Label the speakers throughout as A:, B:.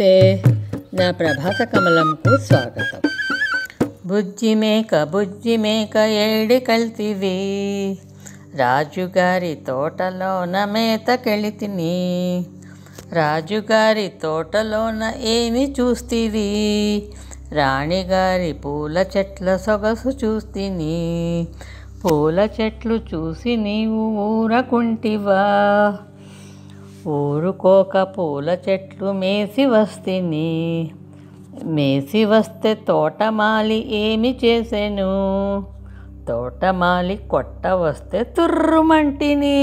A: నమస్తే నా ప్రభాత కమలంకు స్వాగతం బుజ్జి మేక బుజ్జి మేక ఏడి కల్తివి రాజుగారి తోటలోన మేతకెళితిని రాజుగారి తోటలోన ఏమి చూస్తివి రాణిగారి పూల చెట్ల సొగసు చూస్తిని పూల చెట్లు చూసి నీవు ఊరకుంటివా ఊరుకోక పూల చెట్లు మేసి వస్తిని మేసి వస్తే తోటమాలి ఏమి చేసెను తోటమాలి కొట్ట వస్తే తుర్రుమంటిని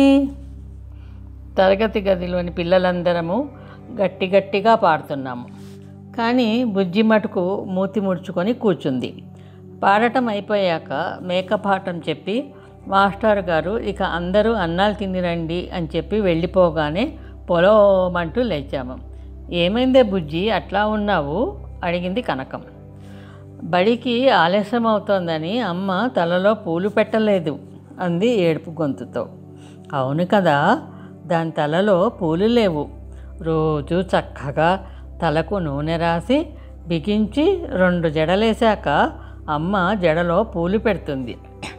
A: తరగతి గదిలోని పిల్లలందరము గట్టి గట్టిగా పాడుతున్నాము కానీ బుజ్జి మటుకు మూతి ముడుచుకొని కూర్చుంది పాడటం అయిపోయాక మేకపాఠం చెప్పి మాస్టర్ గారు ఇక అందరూ అన్నాలు తిని రండి అని చెప్పి వెళ్ళిపోగానే పొలోమంటూ లేచాము ఏమైందే బుజ్జి అట్లా ఉన్నావు అడిగింది కనకం బడికి ఆలస్యం అవుతోందని అమ్మ తలలో పూలు పెట్టలేదు అంది ఏడుపు గొంతుతో అవును కదా దాని తలలో పూలు లేవు రోజు చక్కగా తలకు నూనె రాసి బిగించి రెండు జడలేశాక అమ్మ జడలో పూలు పెడుతుంది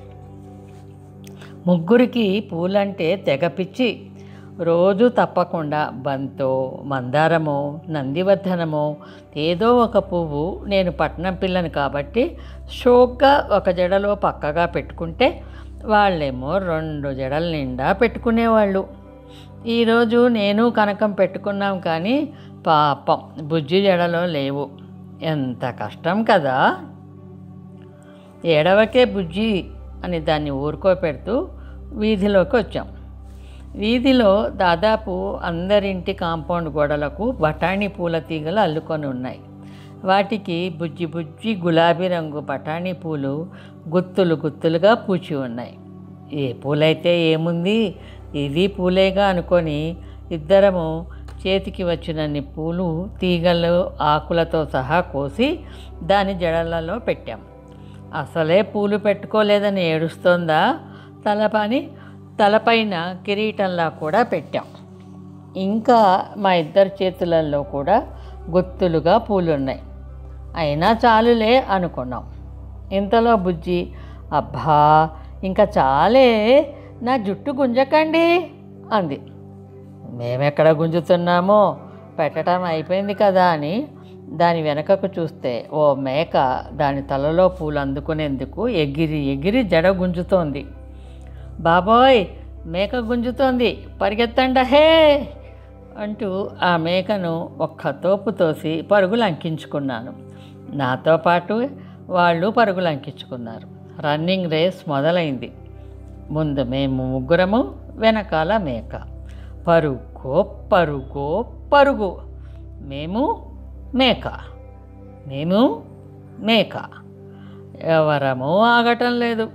A: ముగ్గురికి పూలంటే తెగ పిచ్చి రోజు తప్పకుండా బంతో మందారమో నందివర్ధనమో ఏదో ఒక పువ్వు నేను పట్నం పిల్లని కాబట్టి షోక్గా ఒక జడలో పక్కగా పెట్టుకుంటే వాళ్ళేమో రెండు జడల నిండా పెట్టుకునేవాళ్ళు ఈరోజు నేను కనకం పెట్టుకున్నాం కానీ పాపం బుజ్జి జడలో లేవు ఎంత కష్టం కదా ఏడవకే బుజ్జి అని దాన్ని ఊరుకోపెడుతూ వీధిలోకి వచ్చాం వీధిలో దాదాపు అందరింటి కాంపౌండ్ గోడలకు బఠానీ పూల తీగలు అల్లుకొని ఉన్నాయి వాటికి బుజ్జి బుజ్జి గులాబీ రంగు బఠానీ పూలు గుత్తులు గుత్తులుగా పూచి ఉన్నాయి ఏ పూలైతే ఏముంది ఇది పూలేగా అనుకొని ఇద్దరము చేతికి వచ్చినన్ని పూలు తీగలు ఆకులతో సహా కోసి దాని జడలలో పెట్టాం అసలే పూలు పెట్టుకోలేదని ఏడుస్తోందా తలపని తలపైన కిరీటంలా కూడా పెట్టాం ఇంకా మా ఇద్దరి చేతులలో కూడా గుత్తులుగా పూలున్నాయి అయినా చాలులే అనుకున్నాం ఇంతలో బుజ్జి అబ్బా ఇంకా చాలే నా జుట్టు గుంజకండి అంది మేమెక్కడ గుంజుతున్నామో పెట్టడం అయిపోయింది కదా అని దాని వెనకకు చూస్తే ఓ మేక దాని తలలో పూలు అందుకునేందుకు ఎగిరి ఎగిరి జడ గుంజుతోంది బాబోయ్ మేక గుంజుతోంది పరిగెత్తండ హే అంటూ ఆ మేకను ఒక్క తోపు తోసి పరుగులు అంకించుకున్నాను నాతో పాటు వాళ్ళు పరుగులు అంకించుకున్నారు రన్నింగ్ రేస్ మొదలైంది ముందు మేము ముగ్గురము వెనకాల మేక పరుగో పరుగో పరుగు మేము మేక మేము మేక ఎవరము ఆగటం లేదు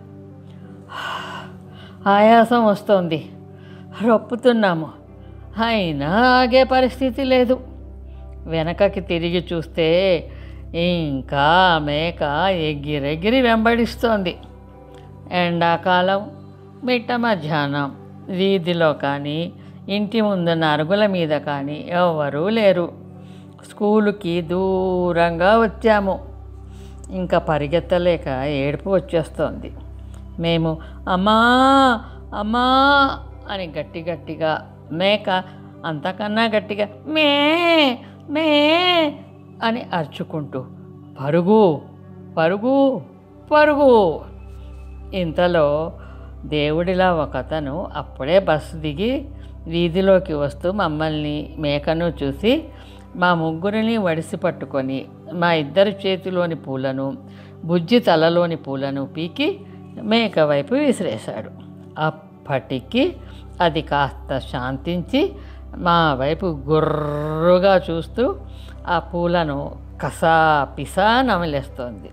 A: ఆయాసం వస్తోంది రొప్పుతున్నాము అయినా ఆగే పరిస్థితి లేదు వెనకకి తిరిగి చూస్తే ఇంకా మేక ఎగిరెగిరి వెంబడిస్తోంది ఎండాకాలం మిట్ట మధ్యాహ్నం వీధిలో కానీ ఇంటి ముందున్న అరుగుల మీద కానీ ఎవరూ లేరు స్కూలుకి దూరంగా వచ్చాము ఇంకా పరిగెత్తలేక ఏడుపు వచ్చేస్తోంది మేము అమ్మా అమ్మా అని గట్టి గట్టిగా మేక అంతకన్నా గట్టిగా మే మే అని అరుచుకుంటూ పరుగు పరుగు పరుగు ఇంతలో దేవుడిలా ఒకతను అప్పుడే బస్సు దిగి వీధిలోకి వస్తూ మమ్మల్ని మేకను చూసి మా ముగ్గురిని వడిసి పట్టుకొని మా ఇద్దరి చేతిలోని పూలను బుజ్జి తలలోని పూలను పీకి మేక వైపు విసిరేశాడు అప్పటికి అది కాస్త శాంతించి మా వైపు గుర్రుగా చూస్తూ ఆ పూలను కసా పిసా నమిలేస్తోంది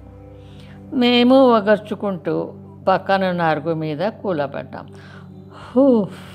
A: మేము ఒగర్చుకుంటూ పక్కనున్న అరుగు మీద కూలబడ్డాం హూ